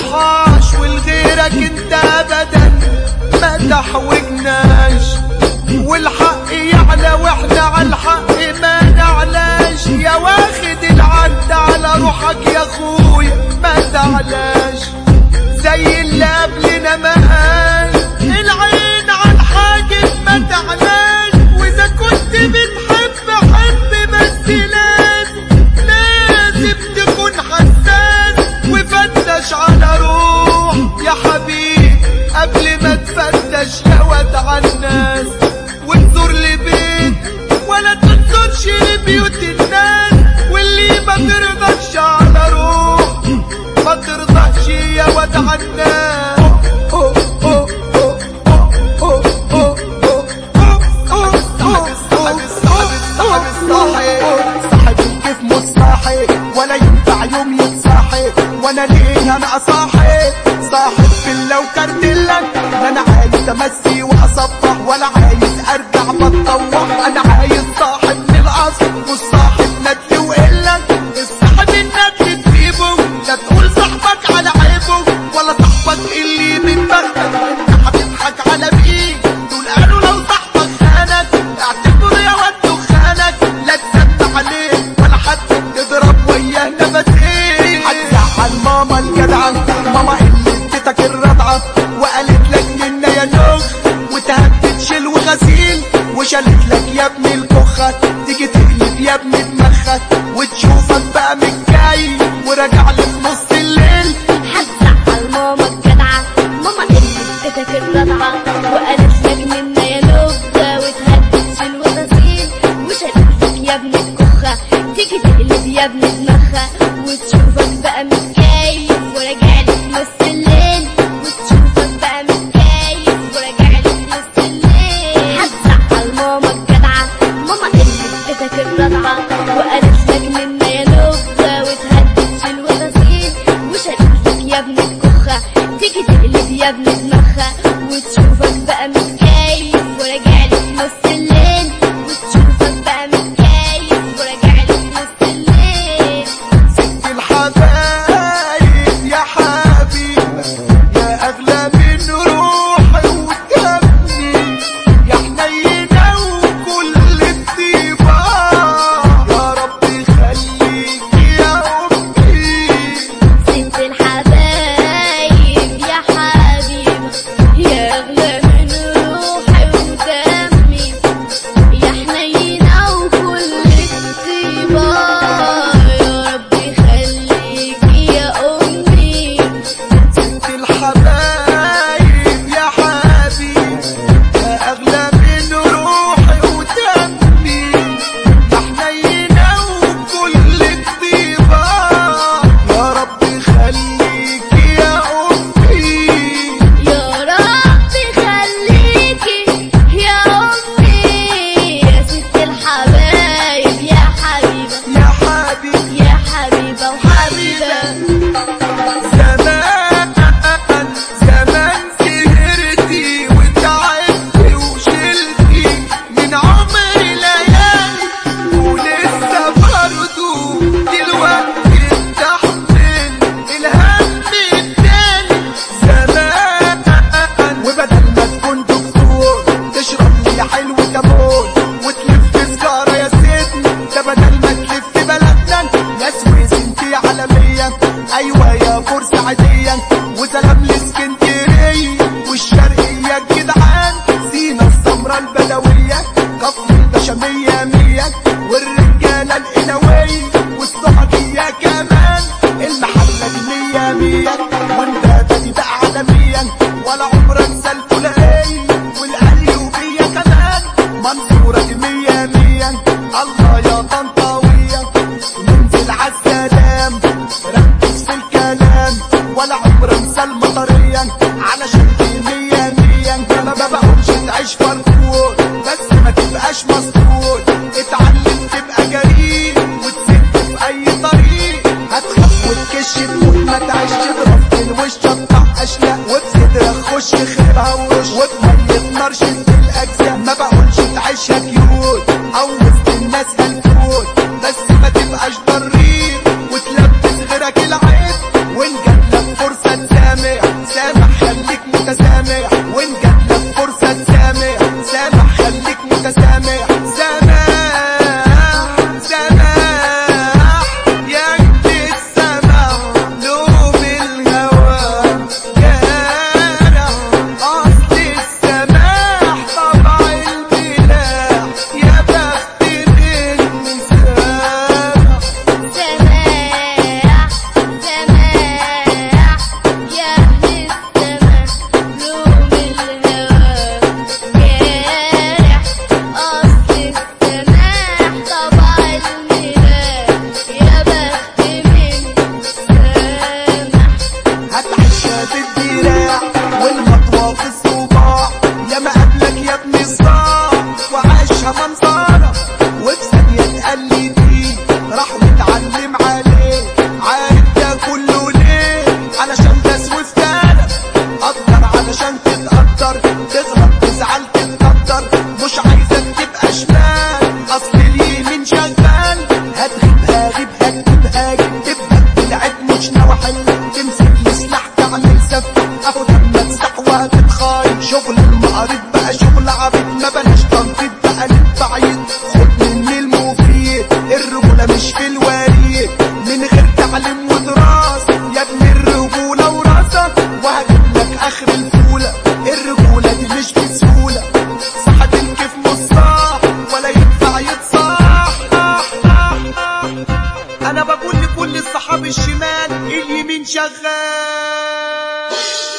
نصحاش والغيرك انت ابدا ما تحوجناش والحق يعلى واحنا على الحق ما نعلاش يا واخد العد على روحك يا اخويا ما تعلاش زي اللي قبلنا ما قال العين على الحاجب ما تعلاش واذا كنت بتحب حب بس لازم لازم تكون حساس وفتش على روح يا حبيبي قبل ما تفتش يا واد على الناس وتزور لبيت ولا تنظرش لبيوت الناس واللي ما ترضاش على روح ما ترضاش يا واد على الناس صاحب الكيف مش صاحي ولا ينفع يوم يتصاحي وانا ليه انا اصاحي صاحب في لو كرتلك لا انا عايز امسي واصبح ولا عايز ارجع بتطوح انا عايز صاحب من الاصل مش صاحب ندل وقلك الصاحب الندل تسيبه لا تقول صاحبك على عيبه ولا صاحبك اللي من بختك انت هتضحك على مين دول قالوا لو صاحبك خانك اعتبره يا واد خانك لا تسد عليه ولا حتى تضرب وياه نفسين هتزعل ماما الجدعة ماما اللي اديتك الرضعة وقالت لك منا يا نخ وتهدد شيل وغسيل وشالت لك يا ابني الكخة تيجي تقلب يا ابني دماغك وتشوفك بقى متجاي وراجع لي في نص الليل هتزعل ماما الجدعة ماما اللي اديتك الرضعة وقالت لك منا يا نكتة وتهدد في الوساسين وشالت لك يا ابن الكخة تيجي تقلب يا ابن دماغها وتشوفك بقى متكيف وراجع لي في نص الليل وتشوفك بقى متكيف وراجع لي في نص الليل هتزعل ماما الجدعة ماما اللي اديتك الرضعة وقالت لك منا يا نكتة وتهدد في الوساسين وشالت لك يا ابن الكخة تيجي تقلب يا ابن دماغها وتشوفك بقى متكيف وراجع لي في نص الليل وتشوفك بقى متكيف وراجع لي في نص الليل الحبايب يا حبيبي يا اغلى من روحي ودمي يا حنينه وكل الطيبه يا رب يخليك يا امي ست الحبايب يا حبيبة يا أغلى من روحي ودمي يا حنينة وكل الطيبة يا رب يخليك يا أمي ست الحبايب يا حبيبي يا اغلى من روحي ودمي يا حنينه وكل الطيبه يا رب يخليك يا امي يا رب يخليكي يا أمي يا ست الحبايب يا حبيبة يا حبيبي يا حبيبة وحبيبة زمان زمان سهرتي وتعبتي وشلتي من عمري ليالي ولسه برضو دلوقتي بتحمل الهم التاني زمان وبدل ما تكون دكتور تشرب لي حلو كمون وتلف سجارة يا سيدنا ده بدل ما تلف بلدنا ناس وزنتي عالمية ايوه يا بورسعيدية وسلام لاسكندرية والشرقية الجدعان سينا السمرة البدوية كفر الباشا مية مية والرجالة القنوية والصحبية كمان المحلة دي مية مية وانت دي بقى عالميا ولا عمر انسى الفلانية والقليوبية كمان منصورة دي مية مية الله يا طنطاوية ننزل عالسلام ركز في الكلام ولا عمر انسى المطرية علشان دي مية مية انا ما بقولش تعيش فرفور بس ما تبقاش مسطول اتعلم تبقى جريء وتسد في اي طريق هتخاف وتكش تموت ما تعيش تضرب في الوش تقطع اشلاء وبصدرك خش خربها ورش وبمية نار شد الاجزاء ما بقولش تعيشها كيوت او وسط الناس هالكوت بس ما تبقاش ضرير وتلبس غيرك العيب وان جاتلك فرصة تساعد متسامح وان جات لك فرصة تسامح سامح خليك متسامح سامح سامح يا اللي السمح لوم الهوى جارح اصل السماح طبع الملاح يا بخت من سامح سماح سماح يا أهل السماح لوم الهوى جارح أصل السماح طبع الملاح يا بخت من سامح هتعشى بالدراع والمطوى في الصباع يا ما قبلك يا ابن الصاع وعاشها منظرة وفي ثانية تقلي فيه راح واتعلم عليه عارف ده كله ليه علشان ده سوفتانة قدر علشان تتقدر تغلط تزعل تتقدر مش عايزك تبقى شمال اصل اليمين شغال هتغيبها غيبها تجيبها تبقى تلعب مش نوحل تمسك لي سلاح تعمل سف اهو لما تستحوى تتخايل شغل المقارب بقى شغل عبيد ما بلاش تنطيط بقى للبعيد خد مني المفيد الرجولة مش في الوريد من غير تعليم ودراسة يا ابن الرجولة وراسة وهجيب لك اخر الفولة الرجولة دي مش بسهولة صاحب الكيف مصاح ولا ينفع يتصاح انا بقول لكل الصحاب الشمال اليمين شغال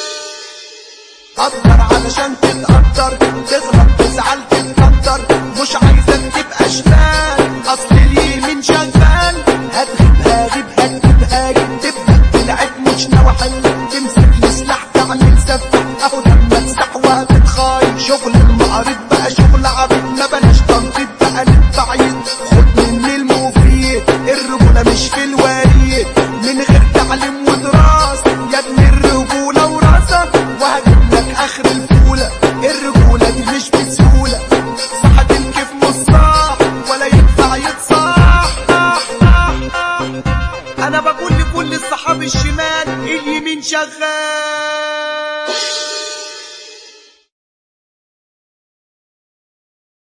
قدر علشان تتقدر تغلط تزعل تتقدر مش عايزك تبقى شمال اصل اليمين شغال هتغيبها غيبها تجيبها تبقى تلعب مش نوحل تمسك لي سلاح تعمل سف اهو لما تستحوى تتخايل شغل المقارب بقى شغل عبيد ما بلاش تنطيط بقى للبعيد خد مني المفيد الرجولة مش في الوريد من غير تعليم ودراسة يا ابن الرجولة وراسة وهجيب لك اخر الفولة الرجولة دي مش بسهولة صاحب الكيف مصاح ولا ينفع يتصاح انا بقول لكل الصحاب الشمال اليمين شغال